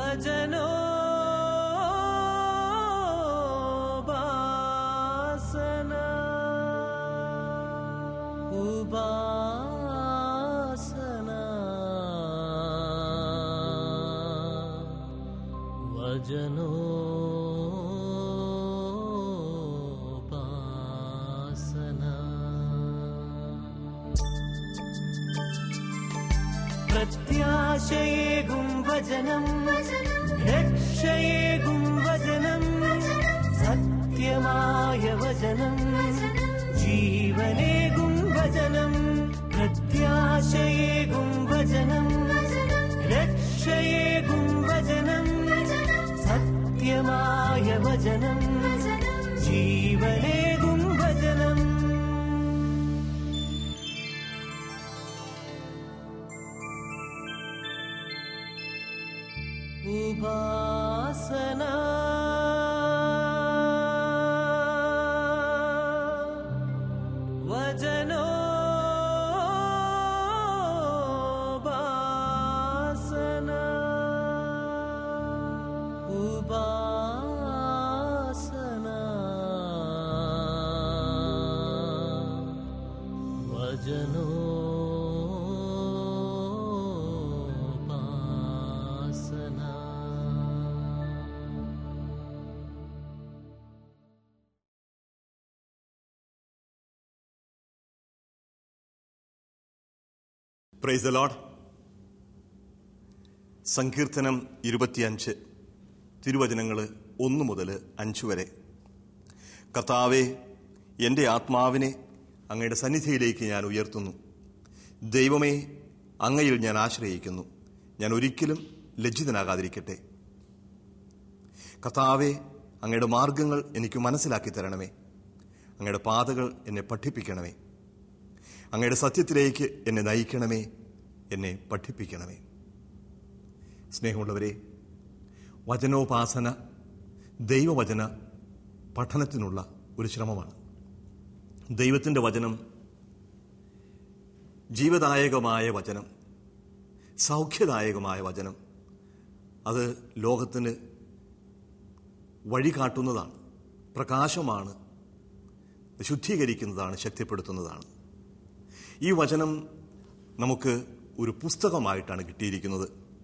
വചനോ ഉപാസന ഉപാസന വചനോ പ്രത്യാശയേകും വചനം രക്ഷയേകും വചനം സത്യമായ വചനം ജീവനേകും വചനം പ്രത്യാശയേകും വചനം രക്ഷയേകും വചനം സത്യമായ വചനം ജീവനേകും വചനം ഉപാസന വചനോ ഉപാസന ഉപാസന വചനോ പ്രൈസ് ദ ലോഡ് സങ്കീർത്തനം ഇരുപത്തിയഞ്ച് തിരുവചനങ്ങൾ ഒന്ന് മുതൽ അഞ്ച് വരെ കർത്താവെ എൻ്റെ ആത്മാവിനെ അങ്ങയുടെ സന്നിധിയിലേക്ക് ഞാൻ ഉയർത്തുന്നു ദൈവമേ അങ്ങയിൽ ഞാൻ ആശ്രയിക്കുന്നു ഞാൻ ഒരിക്കലും ലജ്ജിതനാകാതിരിക്കട്ടെ കർത്താവെ അങ്ങയുടെ മാർഗങ്ങൾ എനിക്ക് മനസ്സിലാക്കി തരണമേ അങ്ങയുടെ പാതകൾ എന്നെ പഠിപ്പിക്കണമേ അങ്ങയുടെ സത്യത്തിലേക്ക് എന്നെ നയിക്കണമേ എന്നെ പഠിപ്പിക്കണമേ സ്നേഹമുള്ളവരെ വചനോപാസന ദൈവവചന പഠനത്തിനുള്ള ഒരു ശ്രമമാണ് ദൈവത്തിൻ്റെ വചനം ജീവദായകമായ വചനം സൗഖ്യദായകമായ വചനം അത് ലോകത്തിന് വഴി കാട്ടുന്നതാണ് പ്രകാശമാണ് ശുദ്ധീകരിക്കുന്നതാണ് ശക്തിപ്പെടുത്തുന്നതാണ് ഈ വചനം നമുക്ക് ഒരു പുസ്തകമായിട്ടാണ് കിട്ടിയിരിക്കുന്നത്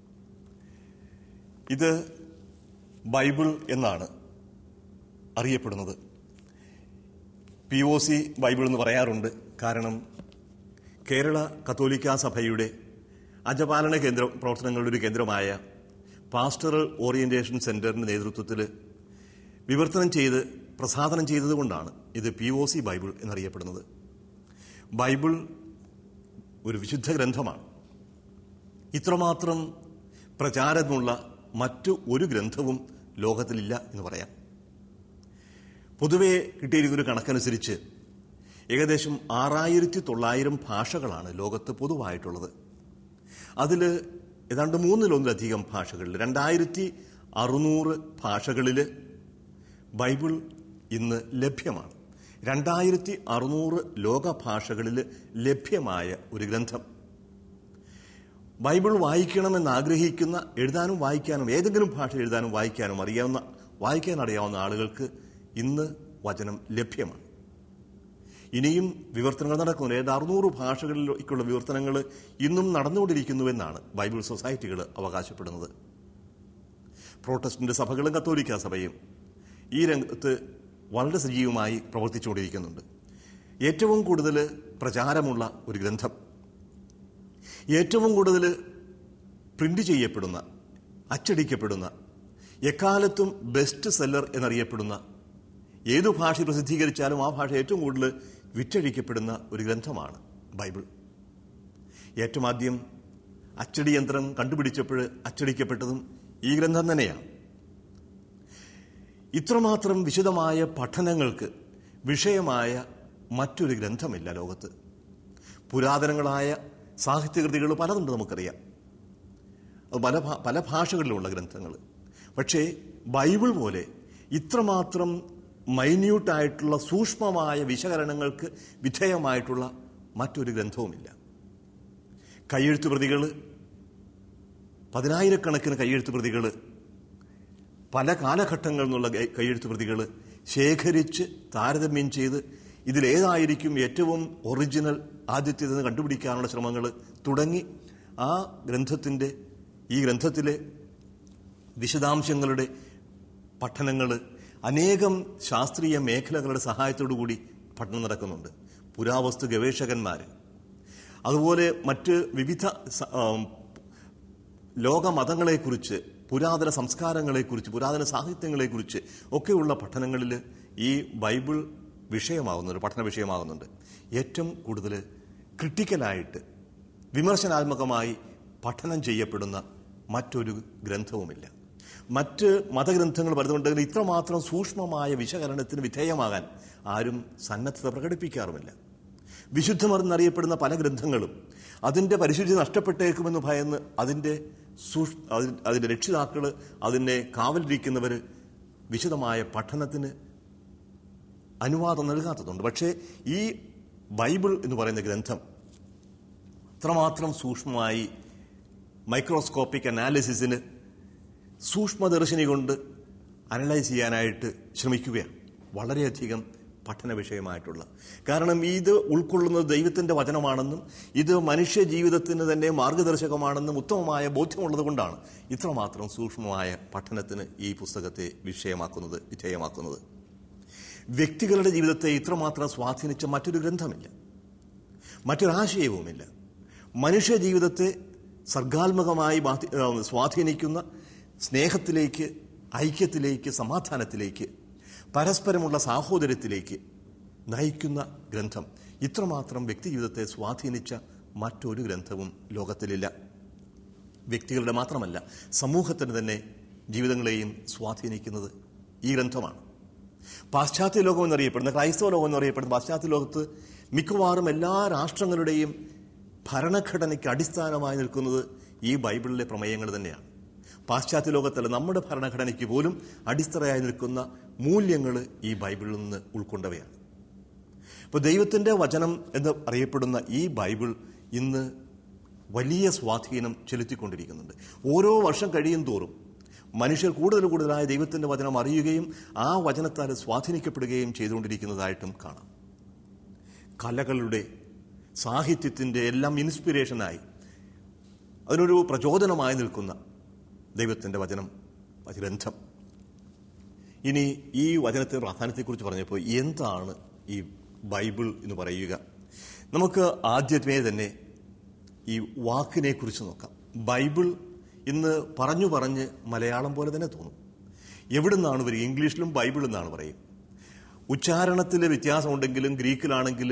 ഇത് ബൈബിൾ എന്നാണ് അറിയപ്പെടുന്നത് പി ഒ സി ബൈബിൾ എന്ന് പറയാറുണ്ട് കാരണം കേരള കത്തോലിക്ക സഭയുടെ അജപാലന കേന്ദ്ര പ്രവർത്തനങ്ങളുടെ ഒരു കേന്ദ്രമായ പാസ്റ്ററൽ ഓറിയന്റേഷൻ സെന്ററിന്റെ നേതൃത്വത്തിൽ വിവർത്തനം ചെയ്ത് പ്രസാദനം ചെയ്തതുകൊണ്ടാണ് ഇത് പി ഒ സി ബൈബിൾ എന്നറിയപ്പെടുന്നത് ബൈബിൾ ഒരു വിശുദ്ധ ഗ്രന്ഥമാണ് ഇത്രമാത്രം പ്രചാരമുള്ള മറ്റു ഒരു ഗ്രന്ഥവും ലോകത്തിലില്ല എന്ന് പറയാം പൊതുവെ കിട്ടിയിരിക്കുന്ന ഒരു കണക്കനുസരിച്ച് ഏകദേശം ആറായിരത്തി തൊള്ളായിരം ഭാഷകളാണ് ലോകത്ത് പൊതുവായിട്ടുള്ളത് അതിൽ ഏതാണ്ട് മൂന്നിലൊന്നിലധികം ഭാഷകളിൽ രണ്ടായിരത്തി അറുന്നൂറ് ഭാഷകളിൽ ബൈബിൾ ഇന്ന് ലഭ്യമാണ് രണ്ടായിരത്തി അറുന്നൂറ് ലോക ഭാഷകളിൽ ലഭ്യമായ ഒരു ഗ്രന്ഥം ബൈബിൾ വായിക്കണമെന്ന് ആഗ്രഹിക്കുന്ന എഴുതാനും വായിക്കാനും ഏതെങ്കിലും ഭാഷ എഴുതാനും വായിക്കാനും അറിയാവുന്ന വായിക്കാൻ അറിയാവുന്ന ആളുകൾക്ക് ഇന്ന് വചനം ലഭ്യമാണ് ഇനിയും വിവർത്തനങ്ങൾ നടക്കുന്നു ഏതാണ്ട് അറുന്നൂറ് ഭാഷകളിലേക്കുള്ള വിവർത്തനങ്ങൾ ഇന്നും നടന്നുകൊണ്ടിരിക്കുന്നുവെന്നാണ് ബൈബിൾ സൊസൈറ്റികൾ അവകാശപ്പെടുന്നത് പ്രോട്ടസ്റ്റന്റ് സഭകളും കത്തോലിക്ക സഭയും ഈ രംഗത്ത് വളരെ സജീവമായി പ്രവർത്തിച്ചുകൊണ്ടിരിക്കുന്നുണ്ട് ഏറ്റവും കൂടുതൽ പ്രചാരമുള്ള ഒരു ഗ്രന്ഥം ഏറ്റവും കൂടുതൽ പ്രിന്റ് ചെയ്യപ്പെടുന്ന അച്ചടിക്കപ്പെടുന്ന എക്കാലത്തും ബെസ്റ്റ് സെല്ലർ എന്നറിയപ്പെടുന്ന ഏതു ഭാഷ പ്രസിദ്ധീകരിച്ചാലും ആ ഭാഷ ഏറ്റവും കൂടുതൽ വിറ്റഴിക്കപ്പെടുന്ന ഒരു ഗ്രന്ഥമാണ് ബൈബിൾ ഏറ്റവും ആദ്യം അച്ചടി യന്ത്രം കണ്ടുപിടിച്ചപ്പോൾ അച്ചടിക്കപ്പെട്ടതും ഈ ഗ്രന്ഥം തന്നെയാണ് ഇത്രമാത്രം വിശദമായ പഠനങ്ങൾക്ക് വിഷയമായ മറ്റൊരു ഗ്രന്ഥമില്ല ലോകത്ത് പുരാതനങ്ങളായ സാഹിത്യകൃതികൾ പലതുണ്ട് നമുക്കറിയാം അത് പല ഭാ- പല ഭാഷകളിലുള്ള ഗ്രന്ഥങ്ങൾ പക്ഷേ ബൈബിൾ പോലെ ഇത്രമാത്രം മൈന്യൂട്ടായിട്ടുള്ള സൂക്ഷ്മമായ വിശകലനങ്ങൾക്ക് വിധേയമായിട്ടുള്ള മറ്റൊരു ഗ്രന്ഥവുമില്ല കയ്യെഴുത്ത് പ്രതികൾ പതിനായിരക്കണക്കിന് കയ്യെഴുത്ത് പ്രതികൾ പല കാലഘട്ടങ്ങളിൽ നിന്നുള്ള കൈ- കൈയെഴുത്ത് പ്രതികൾ ശേഖരിച്ച് താരതമ്യം ചെയ്ത് ഇതിലേതായിരിക്കും ഏറ്റവും ഒറിജിനൽ ആദ്യത്തേതെന്ന് കണ്ടുപിടിക്കാനുള്ള ശ്രമങ്ങൾ തുടങ്ങി ആ ഗ്രന്ഥത്തിൻ്റെ ഈ ഗ്രന്ഥത്തിലെ വിശദാംശങ്ങളുടെ പഠനങ്ങൾ അനേകം ശാസ്ത്രീയ മേഖലകളുടെ സഹായത്തോടു കൂടി പഠനം നടക്കുന്നുണ്ട് പുരാവസ്തു ഗവേഷകന്മാർ അതുപോലെ മറ്റ് വിവിധ സ- ആം, ലോകമതങ്ങളെക്കുറിച്ച് പുരാതന സംസ്കാരങ്ങളെക്കുറിച്ച് പുരാതന സാഹിത്യങ്ങളെക്കുറിച്ച് ഒക്കെയുള്ള പഠനങ്ങളിൽ ഈ ബൈബിൾ വിഷയമാകുന്നുണ്ട് പഠന വിഷയമാകുന്നുണ്ട് ഏറ്റവും കൂടുതൽ ക്രിട്ടിക്കലായിട്ട് വിമർശനാത്മകമായി പഠനം ചെയ്യപ്പെടുന്ന മറ്റൊരു ഗ്രന്ഥവുമില്ല മറ്റ് മതഗ്രന്ഥങ്ങൾ വരുന്നുണ്ടെങ്കിൽ ഇത്രമാത്രം സൂക്ഷ്മമായ വിശകലനത്തിന് വിധേയമാകാൻ ആരും സന്നദ്ധത പ്രകടിപ്പിക്കാറുമില്ല വിശുദ്ധമെന്നറിയപ്പെടുന്ന പല ഗ്രന്ഥങ്ങളും അതിൻ്റെ പരിശുദ്ധി നഷ്ടപ്പെട്ടേക്കുമെന്ന് ഭയന്ന് അതിൻ്റെ സൂക്ഷ് അതി- അതിൻ്റെ രക്ഷിതാക്കൾ അതിനെ കാവലിരിക്കുന്നവർ വിശദമായ പഠനത്തിന് അനുവാദം നൽകാത്തതുണ്ട് പക്ഷേ ഈ ബൈബിൾ എന്ന് പറയുന്ന ഗ്രന്ഥം അത്രമാത്രം സൂക്ഷ്മമായി മൈക്രോസ്കോപ്പിക് അനാലിസിസിന് സൂക്ഷ്മദർശിനി കൊണ്ട് അനലൈസ് ചെയ്യാനായിട്ട് ശ്രമിക്കുകയാണ് വളരെയധികം പഠന വിഷയമായിട്ടുള്ള കാരണം ഇത് ഉൾക്കൊള്ളുന്നത് ദൈവത്തിന്റെ വചനമാണെന്നും ഇത് മനുഷ്യ ജീവിതത്തിന് തന്നെ മാർഗദർശകമാണെന്നും ഉത്തമമായ ബോധ്യമുള്ളത് കൊണ്ടാണ് ഇത്രമാത്രം സൂക്ഷ്മമായ പഠനത്തിന് ഈ പുസ്തകത്തെ വിഷയമാക്കുന്നത് വിധേയമാക്കുന്നത് വ്യക്തികളുടെ ജീവിതത്തെ ഇത്രമാത്രം സ്വാധീനിച്ച മറ്റൊരു ഗ്രന്ഥമില്ല മറ്റൊരാശയവുമില്ല മനുഷ്യ ജീവിതത്തെ സർഗാത്മകമായി ബാധി- ആ, സ്വാധീനിക്കുന്ന സ്നേഹത്തിലേക്ക് ഐക്യത്തിലേക്ക് സമാധാനത്തിലേക്ക് പരസ്പരമുള്ള സാഹോദര്യത്തിലേക്ക് നയിക്കുന്ന ഗ്രന്ഥം ഇത്രമാത്രം വ്യക്തി ജീവിതത്തെ സ്വാധീനിച്ച മറ്റൊരു ഗ്രന്ഥവും ലോകത്തിലില്ല വ്യക്തികളുടെ മാത്രമല്ല സമൂഹത്തിന് തന്നെ ജീവിതങ്ങളെയും സ്വാധീനിക്കുന്നത് ഈ ഗ്രന്ഥമാണ് പാശ്ചാത്യ ലോകം എന്നറിയപ്പെടുന്ന ക്രൈസ്തവ ലോകം എന്നറിയപ്പെടുന്ന പാശ്ചാത്യ ലോകത്ത് മിക്കവാറും എല്ലാ രാഷ്ട്രങ്ങളുടെയും ഭരണഘടനയ്ക്ക് അടിസ്ഥാനമായി നിൽക്കുന്നത് ഈ ബൈബിളിലെ പ്രമേയങ്ങൾ തന്നെയാണ് പാശ്ചാത്യ ലോകത്തല്ല നമ്മുടെ ഭരണഘടനയ്ക്ക് പോലും അടിത്തറയായി നിൽക്കുന്ന മൂല്യങ്ങൾ ഈ ബൈബിളിൽ നിന്ന് ഉൾക്കൊണ്ടവയാണ് അപ്പോൾ ദൈവത്തിൻ്റെ വചനം എന്ന് അറിയപ്പെടുന്ന ഈ ബൈബിൾ ഇന്ന് വലിയ സ്വാധീനം ചെലുത്തിക്കൊണ്ടിരിക്കുന്നുണ്ട് ഓരോ വർഷം കഴിയും തോറും മനുഷ്യർ കൂടുതൽ കൂടുതലായ ദൈവത്തിൻ്റെ വചനം അറിയുകയും ആ വചനത്താൽ സ്വാധീനിക്കപ്പെടുകയും ചെയ്തുകൊണ്ടിരിക്കുന്നതായിട്ടും കാണാം കലകളുടെ സാഹിത്യത്തിൻ്റെ എല്ലാം ഇൻസ്പിറേഷനായി അതിനൊരു പ്രചോദനമായി നിൽക്കുന്ന ദൈവത്തിൻ്റെ വചനം ഗ്രന്ഥം ഇനി ഈ വചനത്തിന്റെ പ്രാധാന്യത്തെക്കുറിച്ച് പറഞ്ഞപ്പോൾ എന്താണ് ഈ ബൈബിൾ എന്ന് പറയുക നമുക്ക് ആദ്യമേ തന്നെ ഈ വാക്കിനെ കുറിച്ച് നോക്കാം ബൈബിൾ ഇന്ന് പറഞ്ഞു പറഞ്ഞ് മലയാളം പോലെ തന്നെ തോന്നും എവിടുന്നാണ് വരിക ഇംഗ്ലീഷിലും ബൈബിൾ എന്നാണ് പറയും ഉച്ചാരണത്തിൽ വ്യത്യാസമുണ്ടെങ്കിലും ഗ്രീക്കിലാണെങ്കിൽ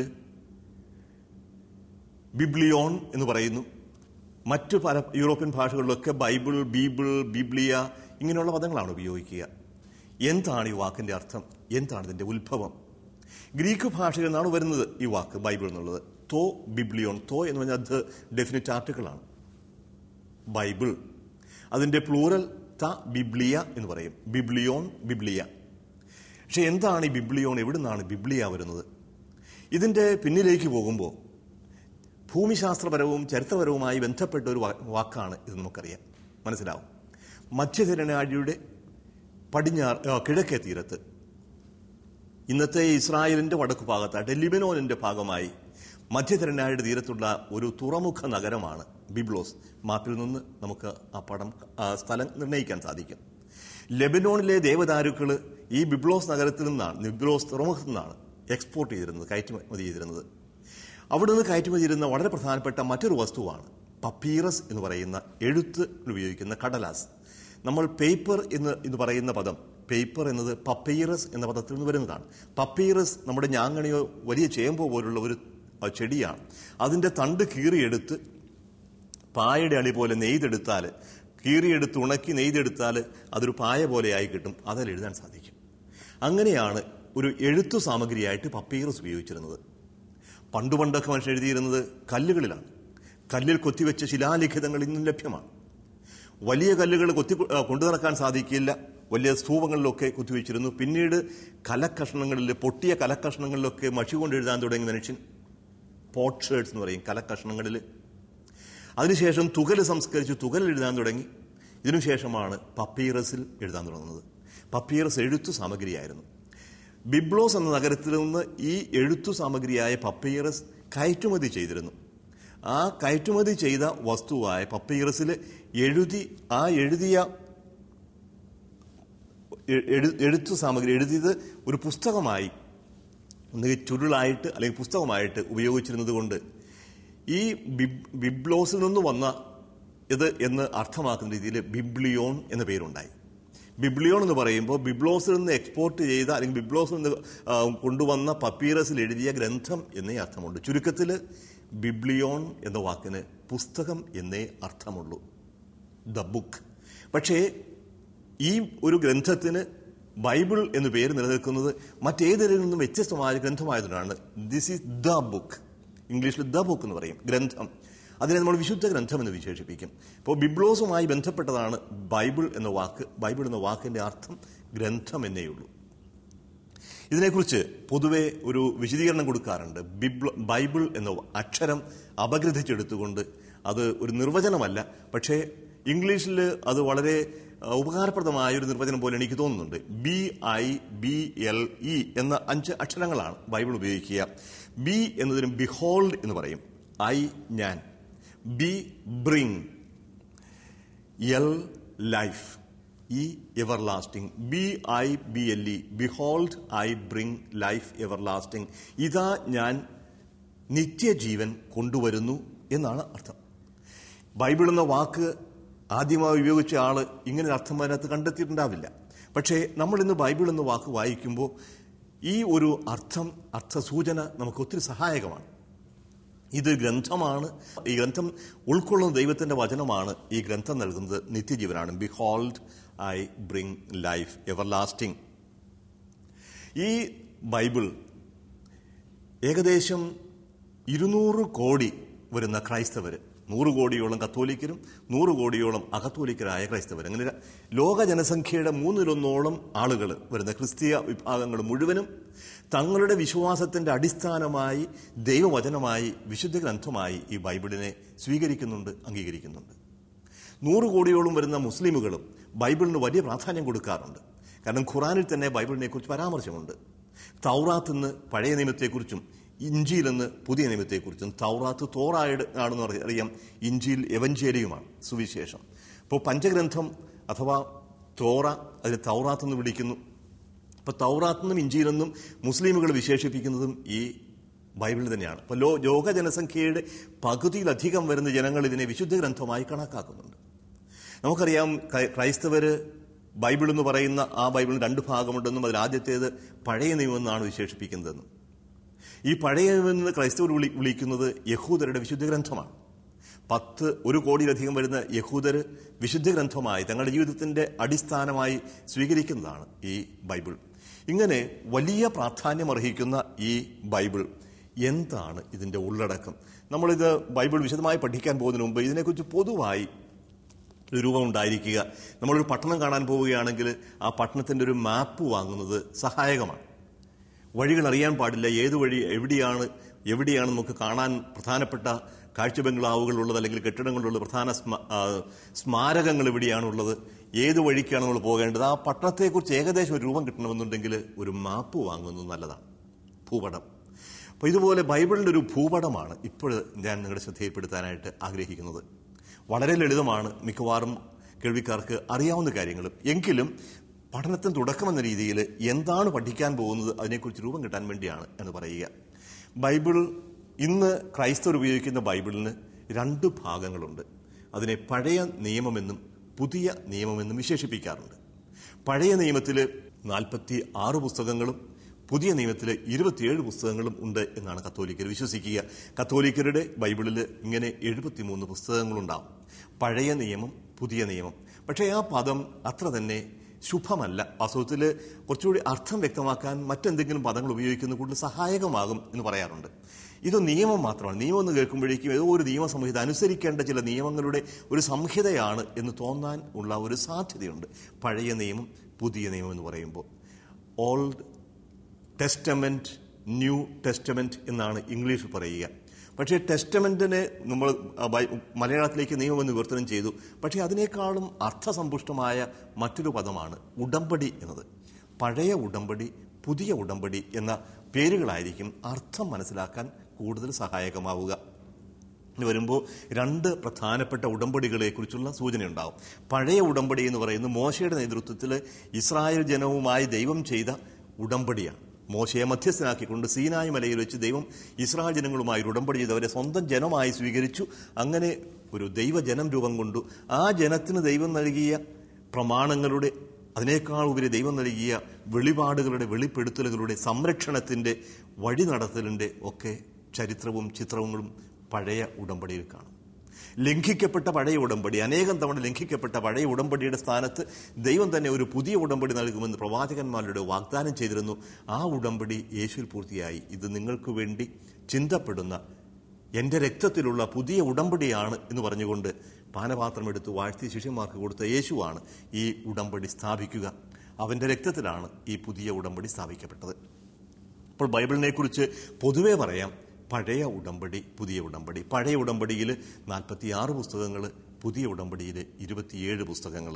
ബിബ്ലിയോൺ എന്ന് പറയുന്നു മറ്റു പല യൂറോപ്യൻ ഭാഷകളിലൊക്കെ ബൈബിൾ ബീബിൾ ബിബ്ലിയ ഇങ്ങനെയുള്ള പദങ്ങളാണ് ഉപയോഗിക്കുക എന്താണ് ഈ വാക്കിന്റെ അർത്ഥം എന്താണ് ഇതിന്റെ ഉത്ഭവം ഗ്രീക്ക് ഭാഷയിൽ നിന്നാണ് വരുന്നത് ഈ വാക്ക് ബൈബിൾ എന്നുള്ളത് തോ ബിബ്ലിയോൺ തോ എന്ന് പറഞ്ഞാൽ അത് ഡെഫിനിറ്റ് ആർട്ടിക്കിളാണ് ബൈബിൾ അതിന്റെ പ്ലൂറൽ ത ബിബ്ലിയ എന്ന് പറയും ബിബ്ലിയോൺ ബിബ്ലിയ പക്ഷെ എന്താണ് ഈ ബിബ്ലിയോൺ എവിടെ നിന്നാണ് ബിബ്ലിയ വരുന്നത് ഇതിന്റെ പിന്നിലേക്ക് പോകുമ്പോൾ ഭൂമിശാസ്ത്രപരവും ചരിത്രപരവുമായി ബന്ധപ്പെട്ട ഒരു വാ- വാക്കാണ് ഇത് നമുക്കറിയാം മനസ്സിലാവും മധ്യധരനാഴിയുടെ പടിഞ്ഞാറ് ആ, കിഴക്കേ തീരത്ത് ഇന്നത്തെ ഇസ്രായേലിന്റെ വടക്കു ഭാഗത്തായിട്ട് ലിബനോനിന്റെ ഭാഗമായി മധ്യധരനാഴിയുടെ തീരത്തുള്ള ഒരു തുറമുഖ നഗരമാണ് ബിബ്ലോസ് മാപ്പിൽ നിന്ന് നമുക്ക് ആ പടം ആ സ്ഥലം നിർണ്ണയിക്കാൻ സാധിക്കും ലെബനോണിലെ ദേവദാരുക്കൾ ഈ ബിബ്ലോസ് നഗരത്തിൽ നിന്നാണ് ബിബ്ലോസ് തുറമുഖത്തു നിന്നാണ് എക്സ്പോർട്ട് ചെയ്തിരുന്നത് കയറ്റുമതി ചെയ്തിരുന്നത് അവിടെ നിന്ന് കയറ്റുമതി ചെയ്തിരുന്ന വളരെ പ്രധാനപ്പെട്ട മറ്റൊരു വസ്തുവാണ് പപ്പീറസ് എന്ന് പറയുന്ന എഴുത്ത് ഉപയോഗിക്കുന്ന കടലാസ് നമ്മൾ പേപ്പർ എന്ന് എന്ന് പറയുന്ന പദം പേപ്പർ എന്നത് പപ്പീറസ് എന്ന പദത്തിൽ നിന്ന് വരുന്നതാണ് പപ്പീറസ് നമ്മുടെ ഞാങ്ങണിയോ വലിയ ചേമ്പോ പോലുള്ള ഒരു ആ, ചെടിയാണ് അതിന്റെ തണ്ട് കീറിയെടുത്ത് പായയുടെ അണി പോലെ നെയ്തെടുത്താൽ കീറിയെടുത്ത് ഉണക്കി നെയ്തെടുത്താൽ അതൊരു പായ പോലെയായി കിട്ടും അതിൽ എഴുതാൻ സാധിക്കും അങ്ങനെയാണ് ഒരു എഴുത്തു സാമഗ്രിയായിട്ട് പപ്പീറസ് ഉപയോഗിച്ചിരുന്നത് പണ്ടു പണ്ടൊക്കെ മനുഷ്യൻ എഴുതിയിരുന്നത് കല്ലുകളിലാണ് കല്ലിൽ കൊത്തിവെച്ച ശിലാലിഖിതങ്ങൾ ഇന്നും ലഭ്യമാണ് വലിയ കല്ലുകൾ കൊത്തി ആ, കൊണ്ടു നടക്കാൻ സാധിക്കില്ല വലിയ സ്തൂപങ്ങളിലൊക്കെ കുത്തിവെച്ചിരുന്നു പിന്നീട് കലക്കഷ്ണങ്ങളിൽ പൊട്ടിയ കലക്കഷ്ണങ്ങളിലൊക്കെ മഷി കൊണ്ട് എഴുതാൻ തുടങ്ങിയ മനുഷ്യൻ പോട്ട്ഷേർട്സ് എന്ന് പറയും കലക്കഷ്ണങ്ങളിൽ അതിനുശേഷം തുകൽ സംസ്കരിച്ച് തുകൽ എഴുതാൻ തുടങ്ങി ഇതിനുശേഷമാണ് പപ്പീറസിൽ എഴുതാൻ തുടങ്ങുന്നത് പപ്പീറസ് എഴുത്തു സാമഗ്രിയായിരുന്നു ബിബ്ലോസ് എന്ന നഗരത്തിൽ നിന്ന് ഈ എഴുത്തു സാമഗ്രിയായ പപ്പീറസ് കയറ്റുമതി ചെയ്തിരുന്നു ആ കയറ്റുമതി ചെയ്ത വസ്തുവായ പപ്പീറസിൽ എഴുതി ആ എഴുതിയ എ- എഴു- എഴുത്തു സാമഗ്രി എഴുതിയത് ഒരു പുസ്തകമായി ഒന്നുകിൽ ചുരുളായിട്ട് അല്ലെങ്കിൽ പുസ്തകമായിട്ട് ഉപയോഗിച്ചിരുന്നത് കൊണ്ട് ഈ ബിബ്- ബിബ്ലോസിൽ നിന്ന് വന്ന ഇത് എന്ന് അർത്ഥമാക്കുന്ന രീതിയിൽ ബിബ്ലിയോൺ എന്ന പേരുണ്ടായി ബിബ്ലിയോൺ എന്ന് പറയുമ്പോൾ ബിബ്ലോസിൽ നിന്ന് എക്സ്പോർട്ട് ചെയ്ത അല്ലെങ്കിൽ ബിബ്ലോസിൽ നിന്ന് ആ, കൊണ്ടുവന്ന പപ്പീറസിൽ എഴുതിയ ഗ്രന്ഥം എന്നേ അർത്ഥമുണ്ട് ചുരുക്കത്തിൽ ബിബ്ലിയോൺ എന്ന വാക്കിന് പുസ്തകം എന്നേ അർത്ഥമുള്ളൂ ദ ബുക്ക് പക്ഷേ ഈ ഒരു ഗ്രന്ഥത്തിന് ബൈബിൾ എന്ന് പേര് നിലനിൽക്കുന്നത് മറ്റേതൊരു നിന്നും വ്യത്യസ്തമായ ഗ്രന്ഥമായതുകൊണ്ടാണ് ദിസ് ഈസ് ദ ബുക്ക് ഇംഗ്ലീഷിൽ ദ ബുക്ക് എന്ന് പറയും ഗ്രന്ഥം അതിനെ നമ്മൾ വിശുദ്ധ ഗ്രന്ഥം എന്ന് വിശേഷിപ്പിക്കും ഇപ്പോൾ ബിബ്ലോസുമായി ബന്ധപ്പെട്ടതാണ് ബൈബിൾ എന്ന വാക്ക് ബൈബിൾ എന്ന വാക്കിന്റെ അർത്ഥം ഗ്രന്ഥം എന്നേയുള്ളൂ ഇതിനെക്കുറിച്ച് പൊതുവെ ഒരു വിശദീകരണം കൊടുക്കാറുണ്ട് ബിബ്ല ബൈബിൾ എന്ന അക്ഷരം അപഗ്രഥിച്ചെടുത്തുകൊണ്ട് അത് ഒരു നിർവചനമല്ല പക്ഷേ ഇംഗ്ലീഷിൽ അത് വളരെ ആ, ഉപകാരപ്രദമായ ഒരു നിർവചനം പോലെ എനിക്ക് തോന്നുന്നുണ്ട് B I B L E എന്ന അഞ്ച് അക്ഷരങ്ങളാണ് ബൈബിൾ ഉപയോഗിക്കുക ബി എന്നതിന് ബിഹോൾഡ് എന്ന് പറയും ഐ ഞാൻ B bring L life E everlasting B I B L E behold I bring life everlasting ഇതാ ഞാൻ നിത്യജീവൻ കൊണ്ടുവരുന്നു എന്നാണ് അർത്ഥം ബൈബിൾ എന്ന വാക്ക് ആദ്യമായി ഉപയോഗിച്ച ആള് ഇങ്ങനെ ഒരു അർത്ഥം അതിനകത്ത് കണ്ടെത്തിയിട്ടുണ്ടാവില്ല പക്ഷേ നമ്മൾ ഇന്ന് ബൈബിൾ എന്ന വാക്ക് വായിക്കുമ്പോൾ ഈ ഒരു അർത്ഥം അർത്ഥസൂചന നമുക്ക് ഒത്തിരി സഹായകമാണ് ഇത് ഗ്രന്ഥമാണ് ഈ ഗ്രന്ഥം ഉൾക്കൊള്ളുന്ന ദൈവത്തിന്റെ വചനമാണ് ഈ ഗ്രന്ഥം നൽകുന്നത് നിത്യജീവനാണ് behold I bring life everlasting ഈ ബൈബിൾ ഏകദേശം ഇരുന്നൂറ് കോടി വരുന്ന ക്രൈസ്തവർ നൂറ് കോടിയോളം കത്തോലിക്കരും നൂറ് കോടിയോളം അകത്തോലിക്കരായ ക്രൈസ്തവർ അങ്ങനെ ലോക ജനസംഖ്യയുടെ മൂന്നിലൊന്നോളം ആളുകൾ വരുന്ന ക്രിസ്തീയ വിഭാഗങ്ങൾ മുഴുവനും തങ്ങളുടെ വിശ്വാസത്തിന്റെ അടിസ്ഥാനമായി ദൈവവചനമായി വിശുദ്ധ ഗ്രന്ഥമായി ഈ ബൈബിളിനെ സ്വീകരിക്കുന്നുണ്ട് അംഗീകരിക്കുന്നുണ്ട് നൂറ് കോടിയോളം വരുന്ന മുസ്ലിമുകളും ബൈബിളിന് വലിയ പ്രാധാന്യം കൊടുക്കാറുണ്ട് കാരണം ഖുറാനിൽ തന്നെ ബൈബിളിനെ കുറിച്ച് പരാമർശമുണ്ട് തൗറാത്ത് എന്ന് പഴയ നിയമത്തെക്കുറിച്ചും ഇഞ്ചിയിൽ എന്ന് പുതിയ നിയമത്തെക്കുറിച്ചും തൗറാത്ത് തോറായിട്ട് ആണെന്ന് പറ- അറിയാം ഇഞ്ചിയിൽ എവഞ്ചേരിയുമാണ് സുവിശേഷം അപ്പോൾ പഞ്ചഗ്രന്ഥം അഥവാ തോറ അതിന് തൗറാത്ത് എന്ന് വിളിക്കുന്നു അപ്പോൾ തൗറാത്തെന്നും ഇഞ്ചിയിലെന്നും മുസ്ലിമുകൾ വിശേഷിപ്പിക്കുന്നതും ഈ ബൈബിൾ തന്നെയാണ് അപ്പോൾ ലോ ലോക ജനസംഖ്യയുടെ പകുതിയിലധികം വരുന്ന ജനങ്ങൾ ഇതിനെ വിശുദ്ധ ഗ്രന്ഥമായി കണക്കാക്കുന്നുണ്ട് നമുക്കറിയാം ക്രൈ- ക്രൈസ്തവര് ബൈബിൾ എന്ന് പറയുന്ന ആ ബൈബിളിന് രണ്ട് ഭാഗമുണ്ടെന്നും അതിൽ ആദ്യത്തേത് പഴയ നിയമം എന്നാണ് വിശേഷിപ്പിക്കുന്നതെന്നും ഈ പഴയ നിയമം എന്ന് ക്രൈസ്തവർ വിളി വിളിക്കുന്നത് യഹൂദരുടെ വിശുദ്ധ ഗ്രന്ഥമാണ് പത്ത് ഒരു കോടിയിലധികം വരുന്ന യഹൂദർ വിശുദ്ധ ഗ്രന്ഥമായി തങ്ങളുടെ ജീവിതത്തിന്റെ അടിസ്ഥാനമായി സ്വീകരിക്കുന്നതാണ് ഈ ബൈബിൾ ഇങ്ങനെ വലിയ പ്രാധാന്യം അർഹിക്കുന്ന ഈ ബൈബിൾ എന്താണ് ഇതിന്റെ ഉള്ളടക്കം നമ്മളിത് ബൈബിൾ വിശദമായി പഠിക്കാൻ പോകുന്നതിന് മുമ്പ് ഇതിനെക്കുറിച്ച് പൊതുവായി ഒരു രൂപം ഉണ്ടായിരിക്കുക നമ്മളൊരു പട്ടണം കാണാൻ പോവുകയാണെങ്കിൽ ആ പട്ടണത്തിന്റെ ഒരു മാപ്പ് വാങ്ങുന്നത് സഹായകമാണ് വഴികൾ അറിയാൻ പാടില്ല ഏത് വഴി എവിടെയാണ് എവിടെയാണ് നമുക്ക് കാണാൻ പ്രധാനപ്പെട്ട കാഴ്ച ബംഗ്ലാവുകൾ ഉള്ളത് അല്ലെങ്കിൽ കെട്ടിടങ്ങളുള്ളത് പ്രധാന സ്മ- ആ, സ്മാരകങ്ങൾ എവിടെയാണുള്ളത് ഏത് വഴിക്കാണ് നമ്മൾ പോകേണ്ടത് ആ പട്ടണത്തെക്കുറിച്ച് ഏകദേശം ഒരു രൂപം കിട്ടണമെന്നുണ്ടെങ്കിൽ ഒരു മാപ്പ് വാങ്ങുന്നത് നല്ലതാണ് ഭൂപടം അപ്പോൾ ഇതുപോലെ ബൈബിളിൻ്റെ ഒരു ഭൂപടമാണ് ഇപ്പോൾ ഞാൻ നിങ്ങളുടെ ശ്രദ്ധയിൽപ്പെടുത്താനായിട്ട് ആഗ്രഹിക്കുന്നത് വളരെ ലളിതമാണ് മിക്കവാറും കേൾവിക്കാർക്ക് അറിയാവുന്ന കാര്യങ്ങളും എങ്കിലും പഠനത്തിന് തുടക്കമെന്ന രീതിയിൽ എന്താണ് പഠിക്കാൻ പോകുന്നത് അതിനെക്കുറിച്ച് രൂപം കിട്ടാൻ വേണ്ടിയാണ് എന്ന് പറയുക ബൈബിൾ ഇന്ന് ക്രൈസ്തവർ ഉപയോഗിക്കുന്ന ബൈബിളിന് രണ്ട് ഭാഗങ്ങളുണ്ട് അതിനെ പഴയ നിയമമെന്നും പുതിയ നിയമമെന്നും വിശേഷിപ്പിക്കാറുണ്ട് പഴയ നിയമത്തിൽ നാൽപ്പത്തി ആറ് പുസ്തകങ്ങളും പുതിയ നിയമത്തിൽ ഇരുപത്തിയേഴ് പുസ്തകങ്ങളും ഉണ്ട് എന്നാണ് കത്തോലിക്കർ വിശ്വസിക്കുക കത്തോലിക്കരുടെ ബൈബിളിൽ ഇങ്ങനെ എഴുപത്തിമൂന്ന് പുസ്തകങ്ങളുണ്ടാവും പഴയ നിയമം പുതിയ നിയമം പക്ഷേ ആ പദം അത്ര തന്നെ ശുഭമല്ല വാസ്തവത്തിൽ കുറച്ചുകൂടി അർത്ഥം വ്യക്തമാക്കാൻ മറ്റെന്തെങ്കിലും പദങ്ങൾ ഉപയോഗിക്കുന്നത് കൂടുതൽ സഹായകമാകും എന്ന് പറയാറുണ്ട് ഇത് നിയമം മാത്രമാണ് നിയമം എന്ന് കേൾക്കുമ്പോഴേക്കും ഏതോ ഒരു നിയമ സംഹിത അനുസരിക്കേണ്ട ചില നിയമങ്ങളുടെ ഒരു സംഹിതയാണ് എന്ന് തോന്നാൻ ഉള്ള ഒരു സാധ്യതയുണ്ട് പഴയ നിയമം പുതിയ നിയമം എന്ന് പറയുമ്പോൾ ഓൾഡ് ടെസ്റ്റമെന്റ് ന്യൂ ടെസ്റ്റമെന്റ് എന്നാണ് ഇംഗ്ലീഷിൽ പറയുക പക്ഷേ ടെസ്റ്റമെന്റിനെ നമ്മൾ ആ, ബൈ- മലയാളത്തിലേക്ക് നിയമം വിവർത്തനം ചെയ്തു പക്ഷേ അതിനേക്കാളും അർത്ഥസമ്പുഷ്ടമായ മറ്റൊരു പദമാണ് ഉടമ്പടി എന്നത് പഴയ ഉടമ്പടി പുതിയ ഉടമ്പടി എന്ന പേരുകളായിരിക്കും അർത്ഥം മനസ്സിലാക്കാൻ കൂടുതൽ സഹായകമാവുക ഇനി വരുമ്പോൾ രണ്ട് പ്രധാനപ്പെട്ട ഉടമ്പടികളെ കുറിച്ചുള്ള സൂചനയുണ്ടാവും പഴയ ഉടമ്പടി എന്ന് പറയുന്നത് മോശയുടെ നേതൃത്വത്തിൽ ഇസ്രായേൽ ജനവുമായി ദൈവം ചെയ്ത ഉടമ്പടിയാണ് മോശയെ മധ്യസ്ഥനാക്കിക്കൊണ്ട് സീനായി മലയിൽ വെച്ച് ദൈവം ഇസ്രായേൽ ജനങ്ങളുമായി ഒരു ഉടമ്പടി ചെയ്ത് അവരെ സ്വന്തം ജനമായി സ്വീകരിച്ചു അങ്ങനെ ഒരു ദൈവജനം രൂപം കൊണ്ടു ആ ജനത്തിന് ദൈവം നൽകിയ പ്രമാണങ്ങളുടെ അതിനേക്കാൾ ഉപരി ദൈവം നൽകിയ വെളിപാടുകളുടെ വെളിപ്പെടുത്തലുകളുടെ സംരക്ഷണത്തിന്റെ വഴി നടത്തലിന്റെ ഒക്കെ ചരിത്രവും ചിത്രങ്ങളും പഴയ ഉടമ്പടിയിൽ കാണും ലംഘിക്കപ്പെട്ട പഴയ ഉടമ്പടി അനേകം തവണ ലംഘിക്കപ്പെട്ട പഴയ ഉടമ്പടിയുടെ സ്ഥാനത്ത് ദൈവം തന്നെ ഒരു പുതിയ ഉടമ്പടി നൽകുമെന്ന് പ്രവാചകന്മാരുടെ വാഗ്ദാനം ചെയ്തിരുന്നു ആ ഉടമ്പടി യേശുവിൽ പൂർത്തിയായി ഇത് നിങ്ങൾക്ക് വേണ്ടി ചിന്തപ്പെടുന്ന എന്റെ രക്തത്തിലുള്ള പുതിയ ഉടമ്പടിയാണ് എന്ന് പറഞ്ഞുകൊണ്ട് പാനപാത്രം എടുത്ത് വാഴ്ത്തി ശിഷ്യന്മാർക്ക് കൊടുത്ത യേശുവാണ് ഈ ഉടമ്പടി സ്ഥാപിക്കുക അവന്റെ രക്തത്തിലാണ് ഈ പുതിയ ഉടമ്പടി സ്ഥാപിക്കപ്പെട്ടത് അപ്പോൾ ബൈബിളിനെ കുറിച്ച് പൊതുവെ പറയാം പഴയ ഉടമ്പടി പുതിയ ഉടമ്പടി പഴയ ഉടമ്പടിയിൽ നാൽപ്പത്തിയാറ് പുസ്തകങ്ങൾ പുതിയ ഉടമ്പടിയിൽ ഇരുപത്തിയേഴ് പുസ്തകങ്ങൾ